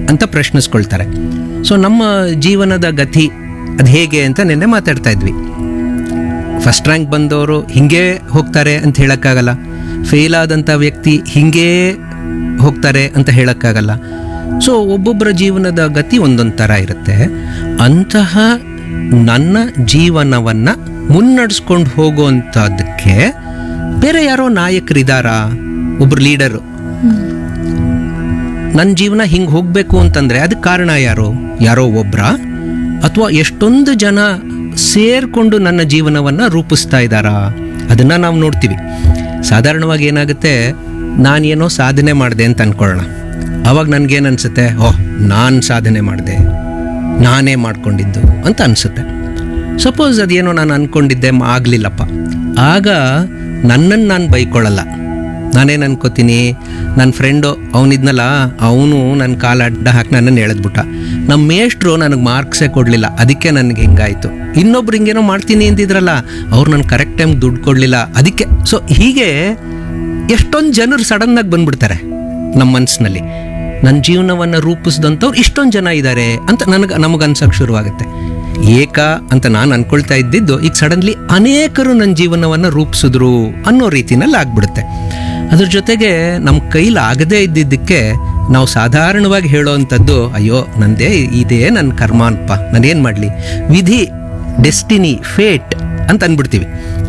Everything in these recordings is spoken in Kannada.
ಅಂತ ಪ್ರಶ್ನಿಸ್ಕೊಳ್ತಾರೆ ಸೊ ನಮ್ಮ ಜೀವನದ ಗತಿ ಅದು ಹೇಗೆ ಅಂತ ನಿನ್ನೆ ಮಾತಾಡ್ತಾ ಇದ್ವಿ ಫಸ್ಟ್ ರ್ಯಾಂಕ್ ಬಂದವರು ಹಿಂಗೆ ಹೋಗ್ತಾರೆ ಅಂತ ಹೇಳೋಕ್ಕಾಗಲ್ಲ ಫೇಲ್ ಆದಂಥ ವ್ಯಕ್ತಿ ಹಿಂಗೇ ಹೋಗ್ತಾರೆ ಅಂತ ಹೇಳೋಕ್ಕಾಗಲ್ಲ ಸೊ ಒಬ್ಬೊಬ್ಬರ ಜೀವನದ ಗತಿ ಒಂದೊಂದು ಥರ ಇರುತ್ತೆ ಅಂತಹ ನನ್ನ ಜೀವನವನ್ನು ಮುನ್ನಡೆಸ್ಕೊಂಡು ಹೋಗುವಂಥದ್ದಕ್ಕೆ ಬೇರೆ ಯಾರೋ ನಾಯಕರಿದ್ದಾರಾ ಒಬ್ರು ಲೀಡರು ನನ್ನ ಜೀವನ ಹಿಂಗೆ ಹೋಗಬೇಕು ಅಂತಂದರೆ ಅದಕ್ಕೆ ಕಾರಣ ಯಾರು ಯಾರೋ ಒಬ್ರ ಅಥವಾ ಎಷ್ಟೊಂದು ಜನ ಸೇರ್ಕೊಂಡು ನನ್ನ ಜೀವನವನ್ನು ರೂಪಿಸ್ತಾ ಇದ್ದಾರಾ ಅದನ್ನು ನಾವು ನೋಡ್ತೀವಿ ಸಾಧಾರಣವಾಗಿ ಏನಾಗುತ್ತೆ ನಾನೇನೋ ಸಾಧನೆ ಮಾಡಿದೆ ಅಂತ ಅನ್ಕೊಳ್ಳೋಣ ಅವಾಗ ನನಗೇನು ಅನಿಸುತ್ತೆ ಓಹ್ ನಾನು ಸಾಧನೆ ಮಾಡಿದೆ ನಾನೇ ಮಾಡ್ಕೊಂಡಿದ್ದು ಅಂತ ಅನಿಸುತ್ತೆ ಸಪೋಸ್ ಅದೇನೋ ನಾನು ಅಂದ್ಕೊಂಡಿದ್ದೆ ಆಗಲಿಲ್ಲಪ್ಪ ಆಗ ನನ್ನನ್ನು ನಾನು ಬೈಕೊಳ್ಳಲ್ಲ ನಾನೇನು ಅನ್ಕೋತೀನಿ ನನ್ನ ಫ್ರೆಂಡು ಅವನಿದ್ನಲ್ಲ ಅವನು ನನ್ನ ಕಾಲ ಅಡ್ಡ ಹಾಕಿ ನನ್ನನ್ನು ಎಳೆದ್ಬಿಟ್ಟ ನಮ್ಮ ಮೇಷ್ಟ್ರು ನನಗೆ ಮಾರ್ಕ್ಸೇ ಕೊಡಲಿಲ್ಲ ಅದಕ್ಕೆ ನನಗೆ ಹಿಂಗಾಯಿತು ಇನ್ನೊಬ್ರು ಹಿಂಗೇನೋ ಮಾಡ್ತೀನಿ ಅಂತಿದ್ರಲ್ಲ ಅವ್ರು ನನಗೆ ಕರೆಕ್ಟ್ ಟೈಮ್ ದುಡ್ಡು ಕೊಡಲಿಲ್ಲ ಅದಕ್ಕೆ ಸೊ ಹೀಗೆ ಎಷ್ಟೊಂದು ಜನರು ಸಡನ್ನಾಗಿ ಬಂದ್ಬಿಡ್ತಾರೆ ನಮ್ಮ ಮನಸ್ಸಿನಲ್ಲಿ ನನ್ನ ಜೀವನವನ್ನು ರೂಪಿಸಿದಂಥವ್ರು ಇಷ್ಟೊಂದು ಜನ ಇದ್ದಾರೆ ಅಂತ ನನಗೆ ನಮಗೆ ಅನ್ಸೋಕೆ ಶುರುವಾಗುತ್ತೆ ಏಕ ಅಂತ ನಾನು ಅನ್ಕೊಳ್ತಾ ಇದ್ದಿದ್ದು ಈಗ ಸಡನ್ಲಿ ಅನೇಕರು ನನ್ನ ಜೀವನವನ್ನು ರೂಪಿಸಿದ್ರು ಅನ್ನೋ ರೀತಿನಲ್ಲಿ ಆಗ್ಬಿಡುತ್ತೆ ಅದ್ರ ಜೊತೆಗೆ ನಮ್ಮ ಕೈಲಿ ಆಗದೇ ಇದ್ದಿದ್ದಕ್ಕೆ ನಾವು ಸಾಧಾರಣವಾಗಿ ಹೇಳೋವಂಥದ್ದು ಅಯ್ಯೋ ನಂದೇ ಇದೇ ನನ್ನ ಕರ್ಮ ಅನ್ಪ ನಾನೇನು ಮಾಡಲಿ ವಿಧಿ ಡೆಸ್ಟಿನಿ ಫೇಟ್ ಅಂತ ಅಂದ್ಬಿಡ್ತೀವಿ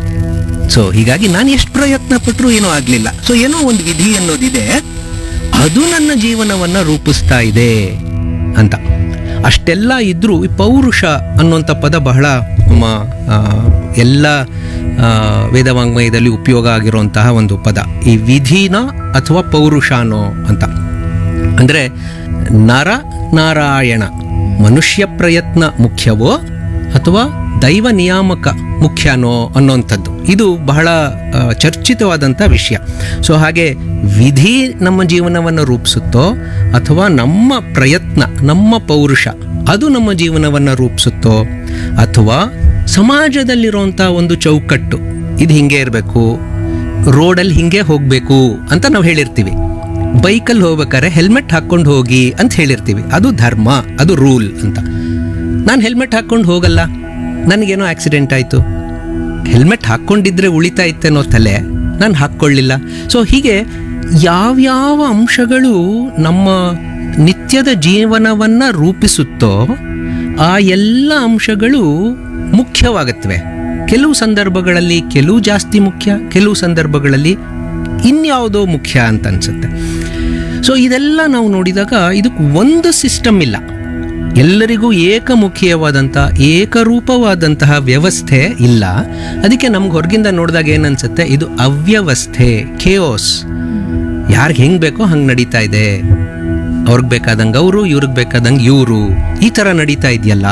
ಸೊ ಹೀಗಾಗಿ ನಾನು ಎಷ್ಟು ಪ್ರಯತ್ನ ಪಟ್ಟರು ಏನೂ ಆಗಲಿಲ್ಲ ಸೊ ಏನೋ ಒಂದು ವಿಧಿ ಅನ್ನೋದಿದೆ ಅದು ನನ್ನ ಜೀವನವನ್ನ ರೂಪಿಸ್ತಾ ಇದೆ ಅಂತ ಅಷ್ಟೆಲ್ಲ ಇದ್ರೂ ಈ ಪೌರುಷ ಅನ್ನುವಂಥ ಪದ ಬಹಳ ನಮ್ಮ ಆ, ಎಲ್ಲ ಆ, ವೇದವಾಂಗ್ಮಯದಲ್ಲಿ ಉಪಯೋಗ ಆಗಿರುವಂತಹ ಒಂದು ಪದ ಈ ವಿಧಿನ ಅಥವಾ ಪೌರುಷನೋ ಅಂತ ಅಂದರೆ ನರ ನಾರಾಯಣ ಮನುಷ್ಯ ಪ್ರಯತ್ನ ಮುಖ್ಯವೋ ಅಥವಾ ದೈವ ನಿಯಾಮಕ ಮುಖ್ಯನೋ ಅನ್ನೋಂಥದ್ದು ಇದು ಬಹಳ ಆ, ಚರ್ಚಿತವಾದಂಥ ವಿಷಯ ಸೊ ಹಾಗೆ ವಿಧಿ ನಮ್ಮ ಜೀವನವನ್ನು ರೂಪಿಸುತ್ತೋ ಅಥವಾ ನಮ್ಮ ಪ್ರಯತ್ನ ನಮ್ಮ ಪೌರುಷ ಅದು ನಮ್ಮ ಜೀವನವನ್ನು ರೂಪಿಸುತ್ತೋ ಅಥವಾ ಸಮಾಜದಲ್ಲಿರುವಂಥ ಒಂದು ಚೌಕಟ್ಟು ಇದು ಹಿಂಗೆ ಇರಬೇಕು ರೋಡಲ್ಲಿ ಹಿಂಗೆ ಹೋಗಬೇಕು ಅಂತ ನಾವು ಹೇಳಿರ್ತೀವಿ ಬೈಕಲ್ಲಿ ಹೋಗ್ಬೇಕಾದ್ರೆ ಹೆಲ್ಮೆಟ್ ಹಾಕ್ಕೊಂಡು ಹೋಗಿ ಅಂತ ಹೇಳಿರ್ತೀವಿ ಅದು ಧರ್ಮ ಅದು ರೂಲ್ ಅಂತ ನಾನು ಹೆಲ್ಮೆಟ್ ಹಾಕ್ಕೊಂಡು ಹೋಗಲ್ಲ ನನಗೇನೋ ಆಕ್ಸಿಡೆಂಟ್ ಆಯಿತು ಹೆಲ್ಮೆಟ್ ಹಾಕ್ಕೊಂಡಿದ್ರೆ ಉಳಿತಾ ಇತ್ತೇನೋ ತಲೆ ನಾನು ಹಾಕ್ಕೊಳ್ಳಿಲ್ಲ ಸೊ ಹೀಗೆ ಯಾವ್ಯಾವ ಅಂಶಗಳು ನಮ್ಮ ನಿತ್ಯದ ಜೀವನವನ್ನು ರೂಪಿಸುತ್ತೋ ಆ ಎಲ್ಲ ಅಂಶಗಳು ಮುಖ್ಯವಾಗುತ್ತವೆ ಕೆಲವು ಸಂದರ್ಭಗಳಲ್ಲಿ ಕೆಲವು ಜಾಸ್ತಿ ಮುಖ್ಯ ಕೆಲವು ಸಂದರ್ಭಗಳಲ್ಲಿ ಇನ್ಯಾವುದೋ ಮುಖ್ಯ ಅಂತ ಅನ್ಸುತ್ತೆ ಸೊ ಇದೆಲ್ಲ ನಾವು ನೋಡಿದಾಗ ಇದಕ್ಕೆ ಒಂದು ಸಿಸ್ಟಮ್ ಇಲ್ಲ ಎಲ್ಲರಿಗೂ ಏಕಮುಖಿಯವಾದಂಥ ಏಕರೂಪವಾದಂತಹ ವ್ಯವಸ್ಥೆ ಇಲ್ಲ ಅದಕ್ಕೆ ನಮ್ಗೆ ಹೊರಗಿಂದ ನೋಡಿದಾಗ ಏನನ್ಸುತ್ತೆ ಇದು ಅವ್ಯವಸ್ಥೆ ಖೇಯೋಸ್ ಯಾರಿಗೆ ಹೆಂಗೆ ಬೇಕೋ ಹಂಗೆ ನಡೀತಾ ಇದೆ ಅವ್ರಿಗೆ ಬೇಕಾದಂಗೆ ಅವರು ಇವ್ರಿಗೆ ಬೇಕಾದಂಗೆ ಇವರು ಈ ಥರ ನಡೀತಾ ಇದೆಯಲ್ಲ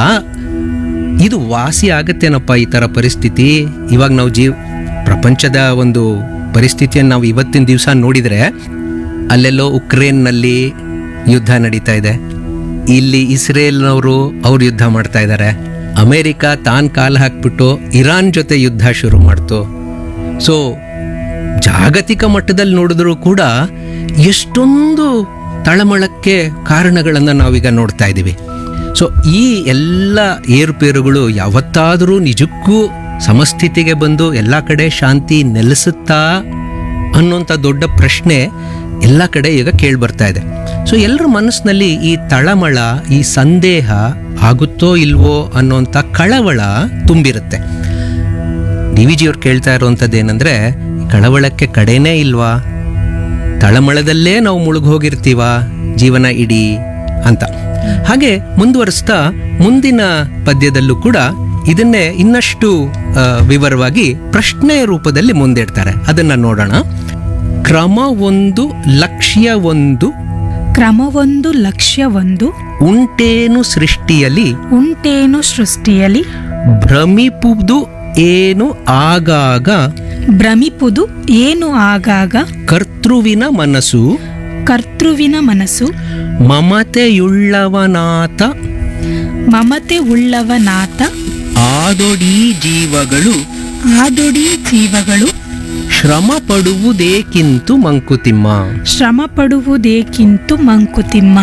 ಇದು ವಾಸಿ ಆಗತ್ತೇನಪ್ಪ ಈ ಥರ ಪರಿಸ್ಥಿತಿ ಇವಾಗ ನಾವು ಜೀವ್ ಪ್ರಪಂಚದ ಒಂದು ಪರಿಸ್ಥಿತಿಯನ್ನು ನಾವು ಇವತ್ತಿನ ದಿವಸ ನೋಡಿದರೆ ಅಲ್ಲೆಲ್ಲೋ ಉಕ್ರೇನ್ನಲ್ಲಿ ಯುದ್ಧ ನಡೀತಾ ಇದೆ ಇಲ್ಲಿ ಇಸ್ರೇಲ್ನವರು ಅವ್ರು ಯುದ್ಧ ಮಾಡ್ತಾ ಇದ್ದಾರೆ ಅಮೇರಿಕ ತಾನ್ ಕಾಲು ಹಾಕ್ಬಿಟ್ಟು ಇರಾನ್ ಜೊತೆ ಯುದ್ಧ ಶುರು ಮಾಡ್ತು ಸೊ ಜಾಗತಿಕ ಮಟ್ಟದಲ್ಲಿ ನೋಡಿದ್ರೂ ಕೂಡ ಎಷ್ಟೊಂದು ತಳಮಳಕ್ಕೆ ಕಾರಣಗಳನ್ನು ನಾವೀಗ ನೋಡ್ತಾ ಇದ್ದೀವಿ ಸೊ ಈ ಎಲ್ಲ ಏರುಪೇರುಗಳು ಯಾವತ್ತಾದರೂ ನಿಜಕ್ಕೂ ಸಮಸ್ಥಿತಿಗೆ ಬಂದು ಎಲ್ಲ ಕಡೆ ಶಾಂತಿ ನೆಲೆಸುತ್ತಾ ಅನ್ನೋಂಥ ದೊಡ್ಡ ಪ್ರಶ್ನೆ ಎಲ್ಲ ಕಡೆ ಈಗ ಕೇಳಿಬರ್ತಾ ಇದೆ ಸೊ ಎಲ್ಲರ ಮನಸ್ಸಿನಲ್ಲಿ ಈ ತಳಮಳ ಈ ಸಂದೇಹ ಆಗುತ್ತೋ ಇಲ್ವೋ ಅನ್ನೋಂಥ ಕಳವಳ ತುಂಬಿರುತ್ತೆ ಡಿ ವಿ ಜಿಯವ್ರು ಕೇಳ್ತಾ ಇರುವಂಥದ್ದು ಏನಂದರೆ ಕಳವಳಕ್ಕೆ ಕಡೆನೇ ಇಲ್ವಾ ತಳಮಳದಲ್ಲೇ ನಾವು ಮುಳುಗೋಗಿರ್ತೀವ ಜೀವನ ಇಡೀ ಅಂತ ಹಾಗೆ ಮುಂದುವರಿಸ್ತಾ ಮುಂದಿನ ಪದ್ಯದಲ್ಲೂ ಕೂಡ ಇದನ್ನೇ ಇನ್ನಷ್ಟು ಆ, ವಿವರವಾಗಿ ಪ್ರಶ್ನೆ ರೂಪದಲ್ಲಿ ಮುಂದಿಡ್ತಾರೆ ಅದನ್ನ ನೋಡೋಣ ಕ್ರಮ ಒಂದು ಲಕ್ಷ್ಯ ಒಂದು ಕ್ರಮವೊಂದು ಲಕ್ಷ್ಯವೊಂದು ಉಂಟೇನು ಸೃಷ್ಟಿಯಲ್ಲಿ ಉಂಟೇನು ಸೃಷ್ಟಿಯಲ್ಲಿ ಭ್ರಮಿಪುದು ಏನು ಆಗಾಗ ಭ್ರಮಿಪುದು ಏನು ಆಗಾಗ ಕರ್ತೃವಿನ ಮನಸ್ಸು ಕರ್ತೃವಿನ ಮನಸ್ಸು ಮಮತೆಯುಳ್ಳವನಾತ ಮಮತೆ ಉಳ್ಳವನಾತ ಆದೊಡೀ ಜೀವಗಳು ಆದೊಡಿ ಜೀವಗಳು ಶ್ರಮ ಪಡುವುದೇಕಿಂತು ಮಂಕುತಿಮ್ಮ ಶ್ರಮ ಪಡುವುದೇಕಿಂತು ಮಂಕುತಿಮ್ಮ